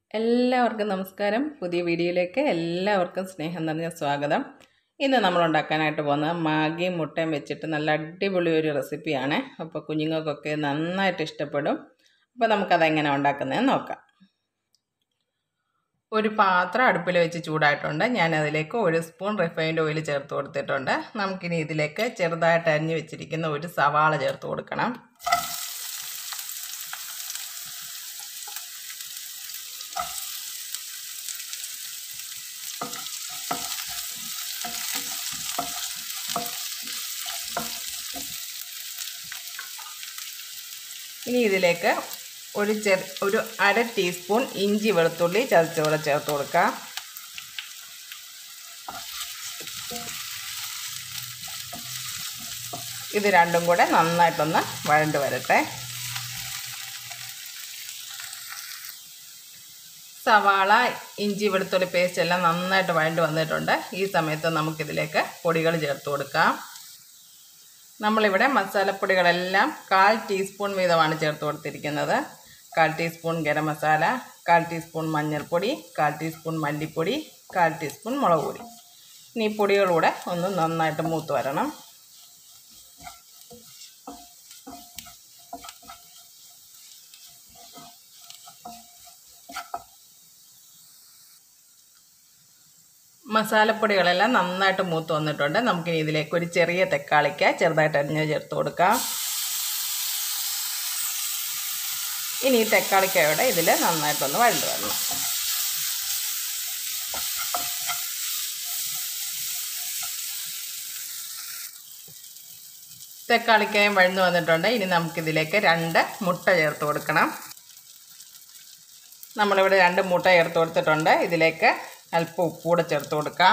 എല്ലാവർക്കും നമസ്കാരം പുതിയ വീഡിയോയിലേക്ക് എല്ലാവർക്കും സ്നേഹം നിറഞ്ഞ സ്വാഗതം ഇന്ന് നമ്മൾ ഉണ്ടാക്കാനായിട്ട് പോകുന്നത് മാഗിയും മുട്ടയും വെച്ചിട്ട് നല്ല അടിപൊളി ഒരു റെസിപ്പിയാണ് അപ്പോൾ കുഞ്ഞുങ്ങൾക്കൊക്കെ നന്നായിട്ട് ഇഷ്ടപ്പെടും അപ്പോൾ നമുക്കതെങ്ങനെ ഉണ്ടാക്കുന്നതെന്ന് നോക്കാം ഒരു പാത്രം അടുപ്പിൽ വെച്ച് ചൂടായിട്ടുണ്ട് ഞാൻ അതിലേക്ക് ഒരു സ്പൂൺ റിഫൈൻഡ് ഓയിൽ ചേർത്ത് കൊടുത്തിട്ടുണ്ട് നമുക്കിനി ഇതിലേക്ക് ചെറുതായിട്ട് അരിഞ്ഞ് വെച്ചിരിക്കുന്ന ഒരു സവാള ചേർത്ത് കൊടുക്കണം ഇനി ഇതിലേക്ക് ഒരു ചെറു ഒരു അര ടീസ്പൂൺ ഇഞ്ചി വെളുത്തുള്ളി ചതച്ചോടെ ചേർത്ത് കൊടുക്കാം ഇത് രണ്ടും കൂടെ നന്നായിട്ടൊന്ന് വഴണ്ട് വരട്ടെ സവാള ഇഞ്ചി വെളുത്തുള്ളി പേസ്റ്റ് എല്ലാം നന്നായിട്ട് വഴണ്ട് വന്നിട്ടുണ്ട് ഈ സമയത്ത് നമുക്കിതിലേക്ക് പൊടികൾ ചേർത്ത് കൊടുക്കാം നമ്മളിവിടെ മസാലപ്പൊടികളെല്ലാം കാൽ ടീസ്പൂൺ വീതമാണ് ചേർത്ത് കൊടുത്തിരിക്കുന്നത് കാൽ ടീസ്പൂൺ ഗരം മസാല കാൽ ടീസ്പൂൺ മഞ്ഞൾപ്പൊടി കാൽ ടീസ്പൂൺ മല്ലിപ്പൊടി കാൽ ടീസ്പൂൺ മുളക് പൊടി ഇനി ഈ പൊടികളൂടെ ഒന്ന് നന്നായിട്ട് മൂത്ത് വരണം മസാലപ്പൊടികളെല്ലാം നന്നായിട്ട് മൂത്ത് വന്നിട്ടുണ്ട് നമുക്കിനി ഇതിലേക്ക് ഒരു ചെറിയ തക്കാളിക്ക ചെറുതായിട്ട് അരിഞ്ഞ് ചേർത്ത് കൊടുക്കാം ഇനി ഈ തക്കാളിക്കയോടെ ഇതിൽ നന്നായിട്ടൊന്ന് വഴണ്ട് വരണം തക്കാളിക്കായും വഴന്നു വന്നിട്ടുണ്ട് ഇനി നമുക്കിതിലേക്ക് രണ്ട് മുട്ട ചേർത്ത് കൊടുക്കണം നമ്മളിവിടെ രണ്ട് മുട്ട ചേർത്ത് കൊടുത്തിട്ടുണ്ട് ഇതിലേക്ക് അല്പം ഉപ്പൂടെ ചേർത്ത് കൊടുക്കാം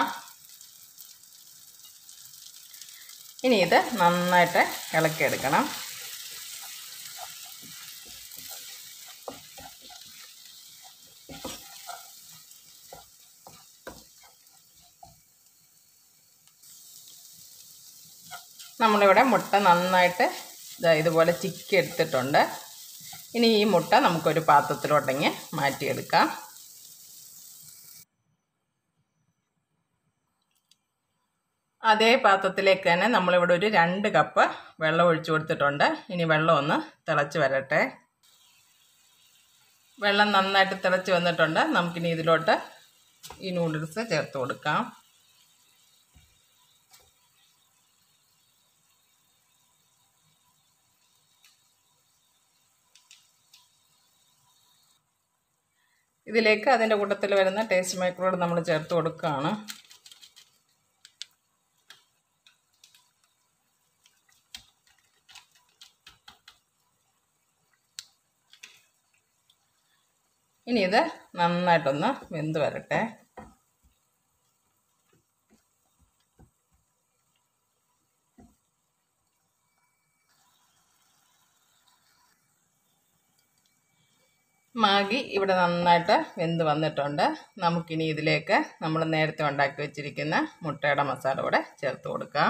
ഇനി ഇത് നന്നായിട്ട് ഇളക്കിയെടുക്കണം നമ്മളിവിടെ മുട്ട നന്നായിട്ട് ഇതുപോലെ ചിക്കി എടുത്തിട്ടുണ്ട് ഇനി ഈ മുട്ട നമുക്കൊരു പാത്രത്തിലോട്ടെങ്കിൽ മാറ്റിയെടുക്കാം അതേ പാത്രത്തിലേക്ക് തന്നെ നമ്മളിവിടെ ഒരു രണ്ട് കപ്പ് വെള്ളം ഒഴിച്ചു കൊടുത്തിട്ടുണ്ട് ഇനി വെള്ളം ഒന്ന് തിളച്ച് വരട്ടെ വെള്ളം നന്നായിട്ട് തിളച്ച് വന്നിട്ടുണ്ട് നമുക്കിനി ഇതിലോട്ട് ഈ നൂഡിൽസ് ചേർത്ത് കൊടുക്കാം ഇതിലേക്ക് അതിൻ്റെ കൂട്ടത്തിൽ വരുന്ന ടേസ്റ്റ് മേക്കറോട് നമ്മൾ ചേർത്ത് കൊടുക്കുകയാണ് ഇനി ഇത് നന്നായിട്ടൊന്ന് വെന്ത് വരട്ടെ മാഗി ഇവിടെ നന്നായിട്ട് വെന്ത് വന്നിട്ടുണ്ട് നമുക്കിനി ഇതിലേക്ക് നമ്മൾ നേരത്തെ ഉണ്ടാക്കി വെച്ചിരിക്കുന്ന മുട്ടയുടെ മസാല കൂടെ ചേർത്ത് കൊടുക്കാം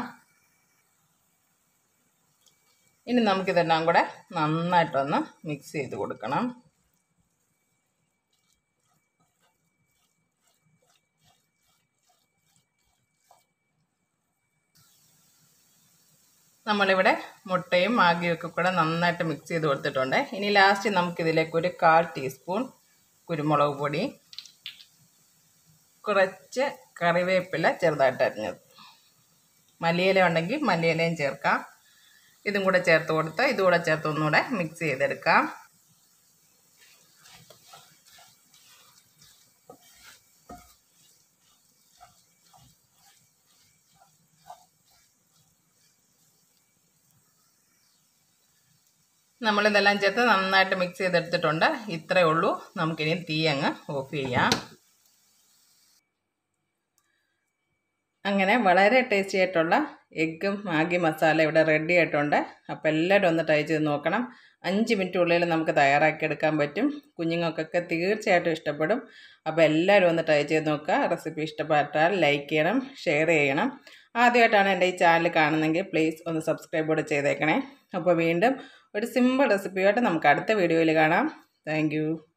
ഇനി നമുക്കിതെല്ലാം കൂടെ നന്നായിട്ടൊന്ന് മിക്സ് ചെയ്ത് കൊടുക്കണം നമ്മളിവിടെ മുട്ടയും മാഗിയും ഒക്കെ കൂടെ നന്നായിട്ട് മിക്സ് ചെയ്ത് കൊടുത്തിട്ടുണ്ട് ഇനി ലാസ്റ്റ് നമുക്കിതിലേക്ക് ഒരു കാൽ ടീസ്പൂൺ കുരുമുളക് പൊടി കുറച്ച് കറിവേപ്പില ചെറുതായിട്ട് അരിഞ്ഞത് മല്ലിയില ഉണ്ടെങ്കിൽ മല്ലിയിലയും ചേർക്കാം ഇതും കൂടെ ചേർത്ത് കൊടുത്ത് ഇതുകൂടെ ചേർത്ത് ഒന്നുകൂടെ മിക്സ് ചെയ്തെടുക്കാം നമ്മളിതെല്ലാം ചേർത്ത് നന്നായിട്ട് മിക്സ് ചെയ്തെടുത്തിട്ടുണ്ട് ഇത്രയേ ഉള്ളൂ നമുക്കിനി തീ അങ്ങ് ഓഫ് ചെയ്യാം അങ്ങനെ വളരെ ടേസ്റ്റി ആയിട്ടുള്ള എഗ്ഗും മാഗി മസാല ഇവിടെ റെഡി ആയിട്ടുണ്ട് അപ്പോൾ എല്ലാവരും ഒന്ന് ട്രൈ ചെയ്ത് നോക്കണം അഞ്ച് മിനിറ്റുള്ളിൽ നമുക്ക് തയ്യാറാക്കിയെടുക്കാൻ പറ്റും കുഞ്ഞുങ്ങൾക്കൊക്കെ തീർച്ചയായിട്ടും ഇഷ്ടപ്പെടും അപ്പോൾ എല്ലാവരും ഒന്ന് ട്രൈ ചെയ്ത് നോക്കുക റെസിപ്പി ഇഷ്ടപ്പെട്ടാൽ ലൈക്ക് ചെയ്യണം ഷെയർ ചെയ്യണം ആദ്യമായിട്ടാണ് എൻ്റെ ഈ ചാനൽ കാണുന്നതെങ്കിൽ പ്ലീസ് ഒന്ന് സബ്സ്ക്രൈബ് കൂടെ ചെയ്തേക്കണേ അപ്പോൾ വീണ്ടും ഒരു സിമ്പിൾ റെസിപ്പിയായിട്ട് നമുക്ക് അടുത്ത വീഡിയോയിൽ കാണാം താങ്ക്